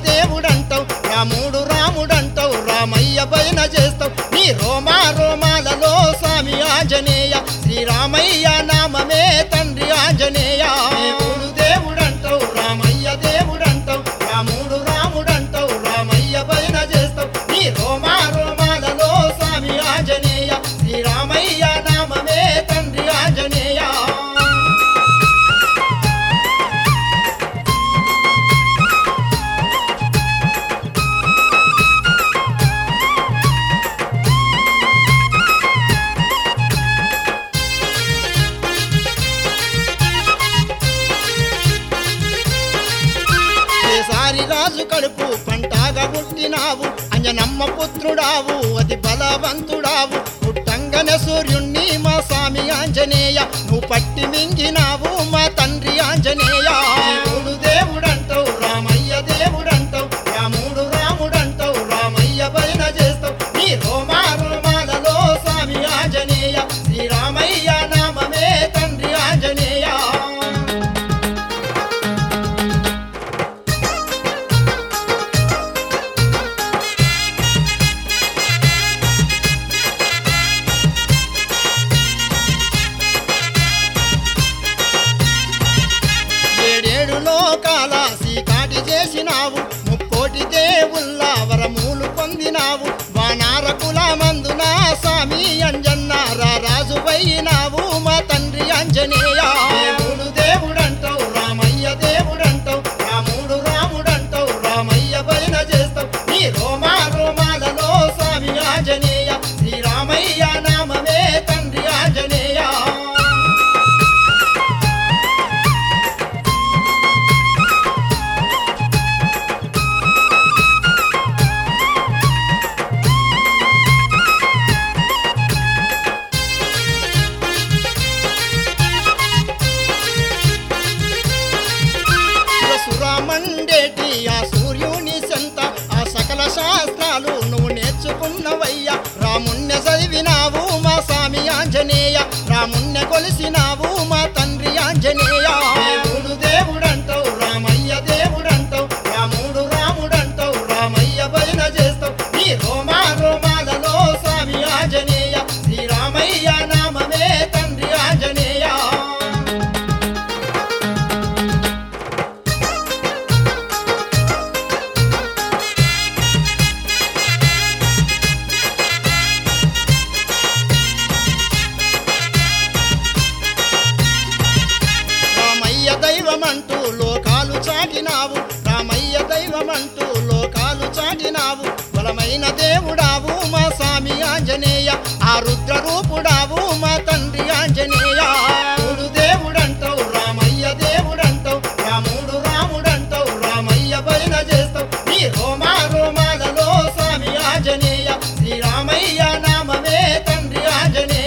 దేవుడంటావు రాముడు రాముడంటావు రామయ్య పైన చేస్తావు నీ రోమా రోమాలలో స్వామి ఆంజనేయ శ్రీరామయ్య నామమే తండ్రి ఆంజనేయ దేవుడు దేవుడంటావు రామయ్య దేవుడంటావు రాముడు రాముడంటావు రామయ్య పైన చేస్తావు నీ రోమా రోమాలలో స్వామి ఆంజనేయ శ్రీరామయ్య నామమే తండ్రి ఆంజనేయ కేసారి రాజు కడుపు పంటాగా పుట్టినావు అంజనమ్మ పుత్రుడావు అతి బలవంతుడావు పుట్టంగన సూర్యుణ్ణి మా స్వామి ఆంజనేయ నువ్వు పట్టి మింగినావు మా తండ్రి ఆంజనేయ దేవుడు దేవుడంటావు రామయ్య దేవుడంటావు రాముడు రాముడంటావు రామయ్య పైన చేస్తావు నీ రోమా రోమాలలో స్వామి ఆంజనేయ శ్రీరామయ్య నామమే తండ్రి ఆంజనేయ ఏడేడు లోకాల సీకాటి చేసినావు ముక్కోటి దేవుళ్ళ వరములు పొందినావు వానార కులమందున స్వామి అంజన్న రాజు పోయినావు మా తండ్రి అంజనేయ దేవుడు దేవుడంటావు రామయ్య దేవుడంటావు రాముడు రాముడంటావు రామయ్య పైన చేస్తావు నీ రోమా రోమాలలో స్వామి ఆంజనేయ శ్రీరామయ్య నామమే తండ్రి ఆంజనేయ సురమండేటి ఆ సూర్యుని సెంత ఆ సకల శాస్త్రాలు నువ్వు నేర్చుకున్నవయ్యా రాముణ్ణె చదివినావు మా స్వామి ఆంజనేయ రాముణ్ణె కొలిసినావు మా తండ్రి ఆంజనేయ దేవుడు దేవుడంటావు రామయ్య దేవుడంటావు రాముడు రాముడంటావు రామయ్య పైన చేస్తావు నీ రోమా రోమాలలో స్వామి ఆంజనేయ శ్రీరామయ్య నామమే తండ్రి ఆంజనేయ రామయ్య దైవమంటూ లోకాలు చాటినావు రామయ్య దైవమంటూ లోకాలు చాటినావు బలమైన దేవుడావు మా స్వామి ఆంజనేయ ఆ రుద్ర రూపుడావు మా తండ్రి ఆంజనేయ దేవుడు దేవుడంటావు రామయ్య దేవుడంటావు రాముడు రాముడంటావు రామయ్య పైన చేస్తావు నీ రోమా రోమాలలో స్వామి ఆంజనేయ శ్రీరామయ్య నామమే తండ్రి ఆంజనేయ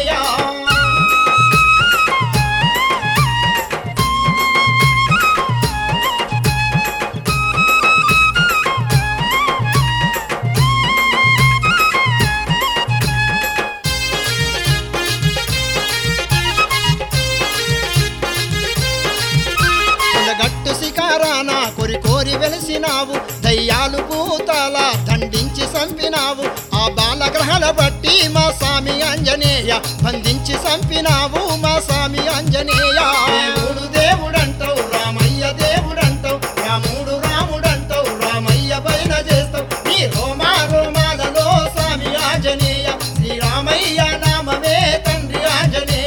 గట్టు శిఖరాన కొరి కోరి వెలిసినావు దయ్యాలు భూతాల దండించి చంపినావు ఆ బాలగ్రహాల బట్టి మా స్వామి ఆంజనేయ బంధించి చంపినావు మా స్వామి ఆంజనేయ దేవుడు దేవుడంటావు రామయ్య దేవుడంటావు రాముడు రాముడంటావు రామయ్య పైన చేస్తావు నీ రోమా రోమాలలో స్వామి ఆంజనేయ శ్రీరామయ్య నామమే తండ్రి ఆంజనేయ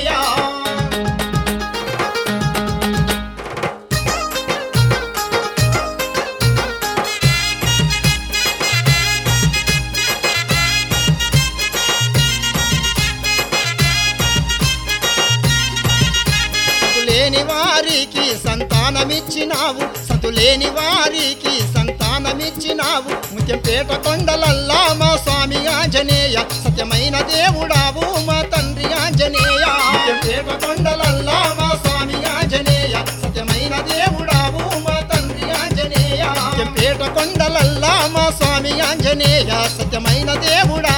లేని వారికి సంతానమిచ్చినావు సతులేని వారికి సంతానమిచ్చినావు ముత్యంపేట కొండలల్లా మా స్వామి ఆంజనేయ సత్యమైన దేవుడావు మా తండ్రి ఆంజనేయ ముత్యంపేట కొండలల్లా మా స్వామి ఆంజనేయ సత్యమైన దేవుడావు మా తండ్రి ఆంజనేయ ముత్యంపేట కొండలల్లా మా స్వామి ఆంజనేయ సత్యమైన దేవుడా